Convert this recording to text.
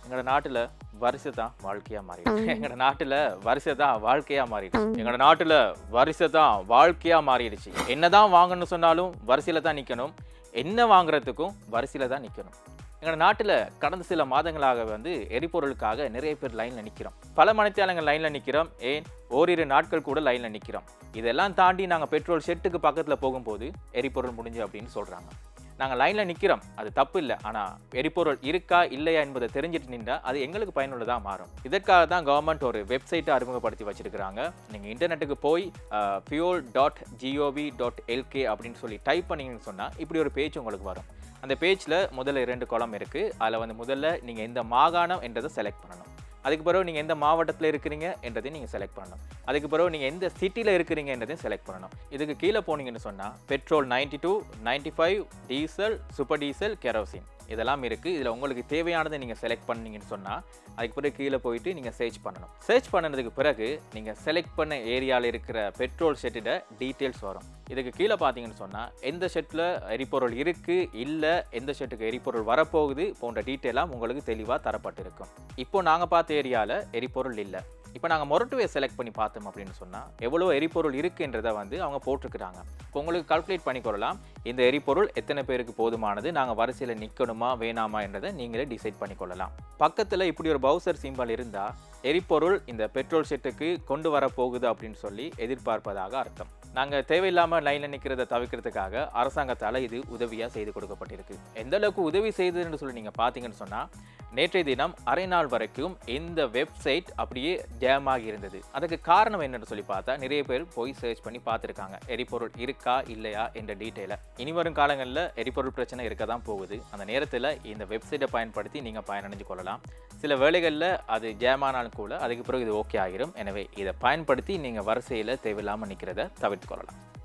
எங்களோட நாட்டுல வரிசை தான் வாழ்க்கையா மாறிடுச்சு எங்களோட நாட்டுல வரிசை தான் வாழ்க்கையா மாறிடுச்சு எங்களோட நாட்டுல வரிசை தான் வாழ்க்கையா மாறிடுச்சு என்னதான் வாங்கணும்னு சொன்னாலும் வரிசையில தான் நிக்கணும் என்ன வாங்குறதுக்கும் வரிசையில தான் நிக்கணும் எங்களோட நாட்டுல கடந்த சில மாதங்களாக வந்து எரிபொருளுக்காக நிறைய பேர் லைன்ல நிக்கிறோம் பல மணித்தியாலங்கள் லைன்ல நிக்கிறோம் ஏன் ஓரிரு நாட்கள் கூட லைன்ல நிக்கிறோம் இதெல்லாம் தாண்டி நாங்க பெட்ரோல் ஷெட்டுக்கு பக்கத்துல போகும்போது எரிபொருள் முடிஞ்சு அப்படின்னு சொல்றாங்க நாங்கள் லைனில் நிற்கிறோம் அது தப்பு இல்லை ஆனால் எரிபொருள் இருக்கா இல்லையா என்பதை தெரிஞ்சுட்டு நின்றா அது எங்களுக்கு பயனுள்ளதாக மாறும் இதற்காக தான் கவர்மெண்ட் ஒரு வெப்சைட்டை அறிமுகப்படுத்தி வச்சிருக்கிறாங்க நீங்கள் இன்டர்நெட்டுக்கு போய் fuel dot G O V dot L K அப்படின்னு சொல்லி டைப் பண்ணீங்கன்னு சொன்னால் இப்படி ஒரு பேஜ் உங்களுக்கு வரும் அந்த பேஜில் முதல்ல இரண்டு குளம் இருக்குது அதில் வந்து முதல்ல நீங்கள் எந்த மாகாணம் என்றதை செலக்ட் பண்ணணும் அதுக்கு பிறகு நீங்கள் எந்த மாவட்டத்தில் இருக்கிறீங்க என்றதையும் நீங்கள் செலக்ட் பண்ணணும் அதுக்கு பிறகு நீங்கள் எந்த சிட்டியில் இருக்கிறீங்க என்றதையும் செலக்ட் பண்ணணும் இதுக்கு கீழே போனீங்கன்னு சொன்னால் petrol ninety two ninety five diesel super diesel kerosene இதெல்லாம் இருக்குது இதில் உங்களுக்கு தேவையானதை நீங்கள் செலக்ட் பண்ணீங்கன்னு சொன்னால் அதுக்கு பிறகு கீழே போயிட்டு நீங்கள் சர்ச் பண்ணணும் சர்ச் பண்ணதுக்கு பிறகு நீங்கள் செலக்ட் பண்ண ஏரியாவில் இருக்கிற பெட்ரோல் ஷெட்டோட டீட்டெயில்ஸ் வரும் இதுக்கு கீழே பார்த்தீங்கன்னு சொன்னால் எந்த ஷெட்டில் எரிபொருள் இருக்குது இல்லை எந்த ஷெட்டுக்கு எரிபொருள் வரப்போகுது போன்ற டீட்டெயிலாம் உங்களுக்கு தெளிவாக தரப்பட்டிருக்கும் இப்போ நாங்கள் பார்த்த ஏரியாவில் எரிபொருள் இல்லை இப்போ நாங்கள் மொரட்டுவை செலக்ட் பண்ணி பார்த்தோம் அப்படின்னு சொன்னால் எவ்வளோ எரிபொருள் இருக்குன்றதை வந்து அவங்க போட்டிருக்கிறாங்க இப்போ உங்களுக்கு கால்குலேட் பண்ணிக்கொள்ளலாம் இந்த எரிபொருள் எத்தனை பேருக்கு போதுமானது நாங்கள் வரிசையில் நிற்கணுமா வேணாமா என்றதை நீங்களே டிசைட் பண்ணிக்கொள்ளலாம் பக்கத்தில் இப்படி ஒரு பவுசர் சிம்பல் இருந்தால் எரிபொருள் இந்த பெட்ரோல் ஷெட்டுக்கு கொண்டு வர போகுது அப்படின்னு சொல்லி எதிர்பார்ப்பதாக அர்த்தம் நாங்கள் தேவையில்லாமல் லைனில் நிற்கிறத தவிர்க்கிறதுக்காக அரசாங்கத்தால் இது உதவியாக செய்து கொடுக்கப்பட்டிருக்கு எந்த அளவுக்கு உதவி செய்ததுன்னு சொல்லி நீங்கள் பார்த்தீங்கன்னு சொன்னால் நேற்றைய தினம் அரை நாள் வரைக்கும் இந்த வெப்சைட் அப்படியே ஜாம் ஆகி இருந்தது அதுக்கு காரணம் என்னன்னு சொல்லி பார்த்தா நிறைய பேர் போய் சர்ச் பண்ணி பார்த்துருக்காங்க எரிபொருள் இருக்கா இல்லையா என்ற டீட்டெயிலை இனி வரும் காலங்களில் எரிபொருள் பிரச்சனை இருக்க தான் போகுது அந்த நேரத்தில் இந்த வெப்சைட்டை பயன்படுத்தி நீங்கள் பயனடைஞ்சு கொள்ளலாம் சில வேளைகளில் அது ஜாம் ஆனாலும் கூட அதுக்கு பிறகு இது ஓகே ஆகிரும் எனவே இதை பயன்படுத்தி நீங்கள் வரிசையில் தேவையில்லாமல் நிற்கிறத தவிர்த்து கொள்ளலாம்